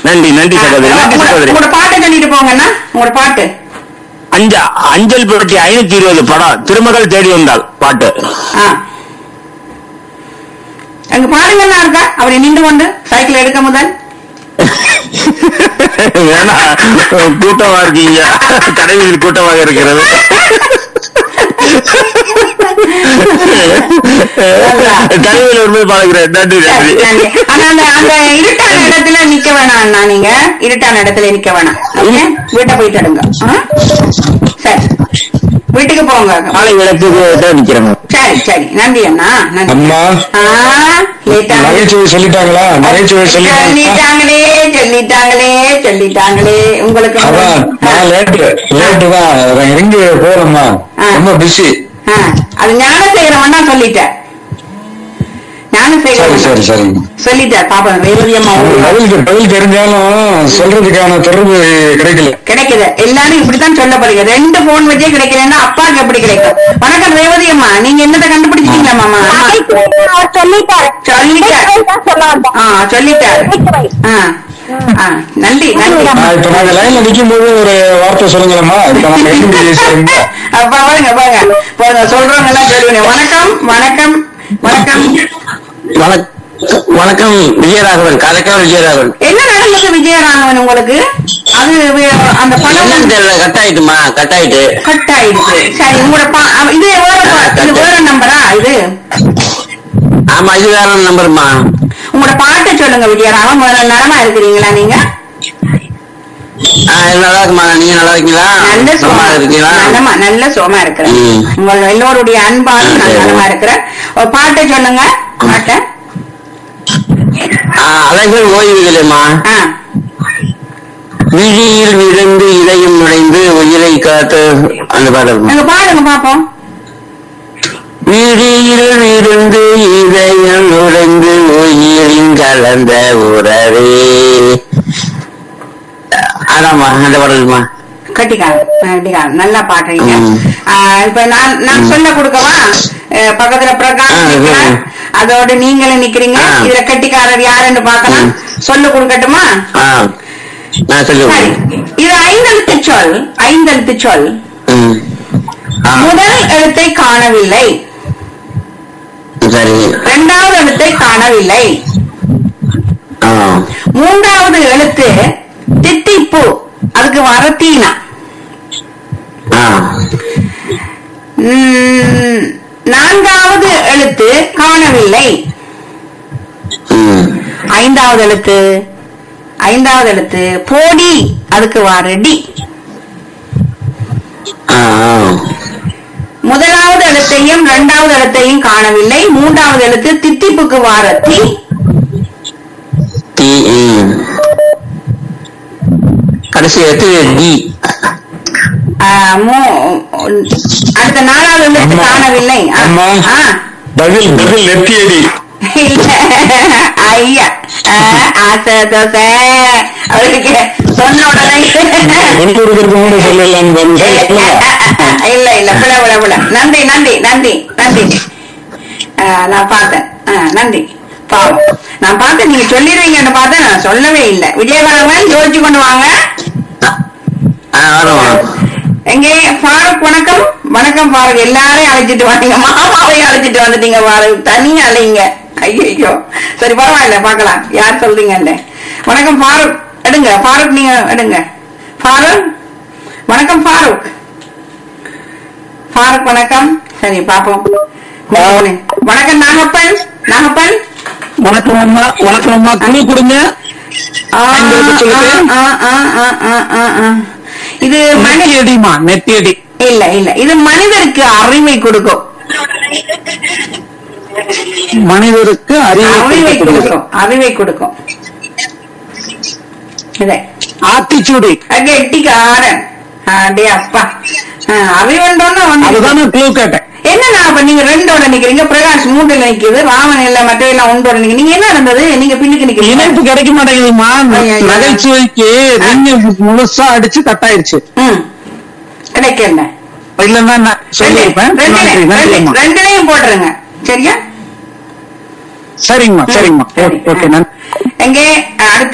நன்றி நன்றி சகோதரி நன்றி சகோதரி உங்களோட பாட்டை சொல்லிட்டு போங்கண்ணா உங்களோட பாட்டு அஞ்ச அஞ்சல் புரட்சி ஐநூத்தி இருபது படம் திருமகள் தேடி வந்தாள் பாட்டு ஆ அங்க பாருங்கண்ணா இருக்கா அவரை நின்று கொண்டு சைக்கிள் எடுக்க முதல் ஏன்னா கூட்டமா இருக்கீங்க கடைவீதியில் கூட்டமாக இருக்கிறது கடைவீதியில் வரும்போது பாக்குறேன் நன்றி சரி, நன்றி நன்றி. ஆனா அந்த அந்த இருட்டான இடத்துல நிக்க வேணாம் அண்ணா நீங்க இருட்டான இடத்துல நிக்க வேணாம் ஓகே வீட்டை போயிட்டு எடுங்க ஆ? சரி வீட்டுக்கு போங்க காலை விளக்குக்கு தான் நிக்கிறேன் சரி சரி நன்றி அண்ணா நன்றி அம்மா ஆ, லேட்டா நகைச்சுவை சொல்லிட்டாங்களா நகைச்சுவை சொல்லிட்டாங்களா சொல்லிட்டாங்களே சொல்லிட்டாங்களே சொல்லிட்டாங்களே உங்களுக்கு அதான் நான் லேட்டு லேட்டு தான் எங்க போறோம்மா ஆ. ரொம்ப பிஸி ஆ, அது ஞானசேகரன் தான் சொல்லிட்டேன் சரி ஞானசேகரன் சரி சரி சொல்லிட்டார் பாப்பா ரேவதி அம்மா உங்களுக்கு பதில் பதில் தெரிஞ்சாலும் சொல்றதுக்கான தொடர்பு கிடைக்கல கிடைக்குது எல்லாரும் இப்படித்தான் சொல்லப்படுகிறது ரெண்டு போன் வச்சே கிடைக்கலன்னா அப்பாவுக்கு எப்படி கிடைக்கும் வணக்கம் ரேவதி அம்மா நீங்க என்னத்தை கண்டுபிடிச்சிட்டீங்களா மாமா அம்மா. சொல்லிட்டாரு சொல்லிட்டார் ஆ சொல்லிட்டார் ஆ ஆ நன்றி நன்றி ஆ, இப்ப நாங்க லைன்ல நிக்கும் போது ஒரு வார்த்தை சொல்லுங்களேம்மா இப்ப நம்ம எங்க பேசுறோம் அப்பா பாருங்க பாருங்க போதுங்க, சொல்றவங்க எல்லாம் சொல்லுவேன் வணக்கம் வணக்கம் வணக்கம் வணக்கம் வணக்கம் விஜயராகவன் கலக்கால் விஜயராகவன் என்ன நடந்தது விஜயராகவன் உங்களுக்கு அது வி- அந்த பணம் என்னன்னு தெரியல கட் ஆயிட்டுமா கட் ஆயிட்டு கட் ஆயிடுச்சு சரி உங்களோட பா- அவ- இது வேற பா- இது வேற நம்பரா இது ஆமா இது வேற நம்பருமா உங்களோட பாட்டை சொல்லுங்க விஜயராகவன் முதல்ல நலமா இருக்கிறீங்களா நீங்க நல்லா இருக்குமா நீங்க நல்லா இருக்கீங்களா நல்ல சோமா சும்மா இருக்கீங்களா நல்லமா நல்ல சோமா இருக்கிறேன் ம். உங்கள் எல்லோருடைய அன்பாலும் நான் சரி. நலமா இருக்கிறேன் ஒரு பாட்டை சொல்லுங்க பாட்டை ஆ, அலைகள் ஓய்வுகளேம்மா ஆ விழியில் விழுந்து இதையும் நுழைந்து உயிரை காத்து அந்த பாடல் நீங்க பாடுங்க பாப்போம் விழியில் விழுந்து இதயம் நுழைந்து உயிரின் கலந்த உறவே அதாம்மா அந்த பாடல்மா கட்டிக்காரன் கட்டிக்காரன் நல்லா பாடுறீங்க ம். ஆ, இப்ப நான் நான் சொல்ல கொடுக்கவா அஹ், பக்கத்துல பிரகாஷ் ஆ, நிக்கிறார். ம். அதோட நீங்களும் நிக்கிறீங்க ஆ. இதுல கட்டிக்காரர் யாருன்னு பார்க்கலாம் ம். சொல்ல கொடுக்கட்டுமா ஆ நான் சரி சொல்லுவேன் இது ஐந்தெழுத்து சொல் ஐந்தெழுத்து சொல் ம். ஆ, முதல் எழுத்தை காணவில்லை சரி இரண்டாவது எழுத்தை காணவில்லை ஆ மூன்றாவது எழுத்து தித்திப்பு அதுக்கு வர தீனா ஆ ம், நான்காவது எழுத்து காணவில்லை ம் ஐந்தாவது எழுத்து ஐந்தாவது எழுத்து போடி அதுக்கு வாரடி ஆ ஆ. முதலாவது எழுத்தையும் இரண்டாவது எழுத்தையும் காணவில்லை மூன்றாவது எழுத்து தித்திப்புக்கு வாரத்தி டி ம். கடைசி எடுத்து டி ஆ, மூ- அடுத்த நாலாவது எழுத்து அம்மா. காணவில்லை ஆ, அம்மா. ஆ, பதில் பதில் நெத்தியடி இல்ல ஐயா ஆ, ஆசை தோசை அவருக்கு சொன்ன உடனே ஒன்று இருக்கிறது கூட சொல்லலாம்னு வந்தேன். சொல்லுங்க. இல்ல இல்ல பிழ பிழ பிழ நன்றி நன்றி நன்றி நன்றி ஆ, நான் பார்த்தேன் ஆ, நன்றி பாவம் நான் பார்த்தேன் நீங்க சொல்லிடுவீங்கன்னு பார்த்தேன் நான் சொல்லவே இல்லை விஜயகாரவன் யோசிச்சு கொண்டு வாங்க ஆ வரும் எங்கே ஃபாரூக் வணக்கம் வணக்கம் ஃபாரூக் எல்லாரையும் அழைச்சிட்டு வந்தீங்க மாமாவையும் அழைச்சிட்டு வந்துட்டீங்க ஃபாரூக் தனியா அழைங்க ஐயோ சரி பரவாயில்ல பார்க்கலாம் யார் சொல்றீங்கல்ல வணக்கம் ஃபாரூக் எடுங்க ஃபாரூக் நீங்க எடுங்க ஃபாரூக் வணக்கம் ஃபாரூக் ஃபாரூக் வணக்கம் சரி பாப்போம் வணக்கம் நாகப்பன் நாகப்பன் வணக்கம் அம்மா வணக்கம் அம்மா துணி கொடுங்க ஆ, ஐந்து சொல்லுங்க. ஆ, ஆ, ஆ, ஆ, ஆ, ஆ. இது மனி நெத்தியடிமா நெத்தியடி இல்ல இல்ல இது மனிதருக்கு அறிவை கொடுக்கும் மனிதருக்கு அறிவை கொடுக்கும் அறிவை கொடுக்கும் இதே ஆத்திச்சூடி கெட்டிக்காரன் அடே அப்பா ஆ, அறிவுண்டோன்னு வந்து அதுதானே க்ளூ கேட்டேன் என்னண்ணா அப்ப நீங்க ரெண்டோட நிக்கிறீங்க பிரகாஷ் மூன்றுல நிக்குது ராமன் இல்ல மற்ற எல்லாம் ஒன்றோட நிக்க நீங்க என்ன இருந்தது நீங்க பின்னுக்கு நிக்கிறீங்க இணைப்பு கிடைக்க மாட்டேங்குதுமா ஐயா, ஐயா. நகைச்சுவைக்கு ரிங்க முழுசா அடிச்சு கட்டாயிருச்சு ம் கிடைக்கல இல்லன்னா நான் சொல்லியிருப்பேன் நன்றி நன்றிம்மா ரெண்டுலையும் போட்டுருங்க சரியா சரிங்கம்மா சரிங்கம்மா சரி. ஓகே ஓகே நன்றி எங்கே அடுத்த